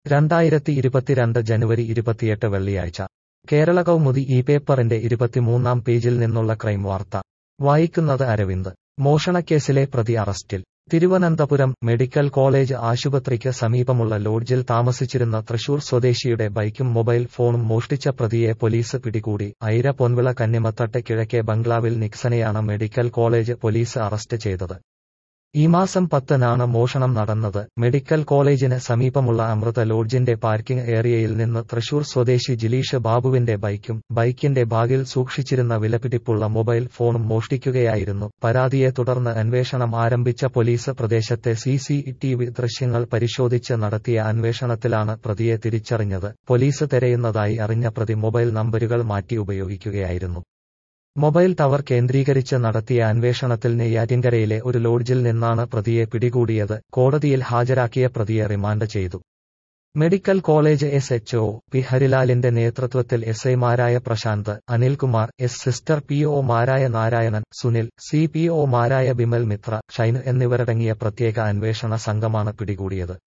രണ്ടായിരത്തി ഇരുപത്തിരണ്ട് ജനുവരി ഇരുപത്തിയെട്ട് വെള്ളിയാഴ്ച കേരള കൗമുദി ഈ പേപ്പറിന്റെ ഇരുപത്തിമൂന്നാം പേജിൽ നിന്നുള്ള ക്രൈം വാർത്ത വായിക്കുന്നത് അരവിന്ദ് മോഷണക്കേസിലെ പ്രതി അറസ്റ്റിൽ തിരുവനന്തപുരം മെഡിക്കൽ കോളേജ് ആശുപത്രിക്ക് സമീപമുള്ള ലോഡ്ജിൽ താമസിച്ചിരുന്ന തൃശൂർ സ്വദേശിയുടെ ബൈക്കും മൊബൈൽ ഫോണും മോഷ്ടിച്ച പ്രതിയെ പോലീസ് പിടികൂടി ഐര പൊൻവിള കന്നിമത്തട്ട് കിഴക്കേ ബംഗ്ലാവിൽ നിക്സനെയാണ് മെഡിക്കൽ കോളേജ് പോലീസ് അറസ്റ്റ് ചെയ്തത് ഈ മാസം പത്തിനാണ് മോഷണം നടന്നത് മെഡിക്കൽ കോളേജിന് സമീപമുള്ള അമൃത ലോഡ്ജിന്റെ പാർക്കിംഗ് ഏരിയയിൽ നിന്ന് തൃശൂർ സ്വദേശി ജിലീഷ് ബാബുവിന്റെ ബൈക്കും ബൈക്കിന്റെ ബാഗിൽ സൂക്ഷിച്ചിരുന്ന വിലപിടിപ്പുള്ള മൊബൈൽ ഫോണും മോഷ്ടിക്കുകയായിരുന്നു പരാതിയെ തുടർന്ന് അന്വേഷണം ആരംഭിച്ച പോലീസ് പ്രദേശത്തെ സി സി ടി വി ദൃശ്യങ്ങൾ പരിശോധിച്ച് നടത്തിയ അന്വേഷണത്തിലാണ് പ്രതിയെ തിരിച്ചറിഞ്ഞത് പോലീസ് തെരയുന്നതായി അറിഞ്ഞ പ്രതി മൊബൈൽ നമ്പരുകൾ മാറ്റി ഉപയോഗിക്കുകയായിരുന്നു മൊബൈൽ ടവർ കേന്ദ്രീകരിച്ച് നടത്തിയ അന്വേഷണത്തിൽ നെയ്യാറ്റിൻകരയിലെ ഒരു ലോഡ്ജിൽ നിന്നാണ് പ്രതിയെ പിടികൂടിയത് കോടതിയിൽ ഹാജരാക്കിയ പ്രതിയെ റിമാൻഡ് ചെയ്തു medical college S H O P ഹരിലാലിന്റെ നേതൃത്വത്തിൽ എസ് ഐമാരായ Prashanth Anilkumar S sister P ഒമാരായ നാരായണൻ സുനിൽ സി പി ഒമാരായ ബിമൽ മിത്ര ഷൈൻ എന്നിവരടങ്ങിയ പ്രത്യേക അന്വേഷണ സംഘമാണ് പിടികൂടിയത്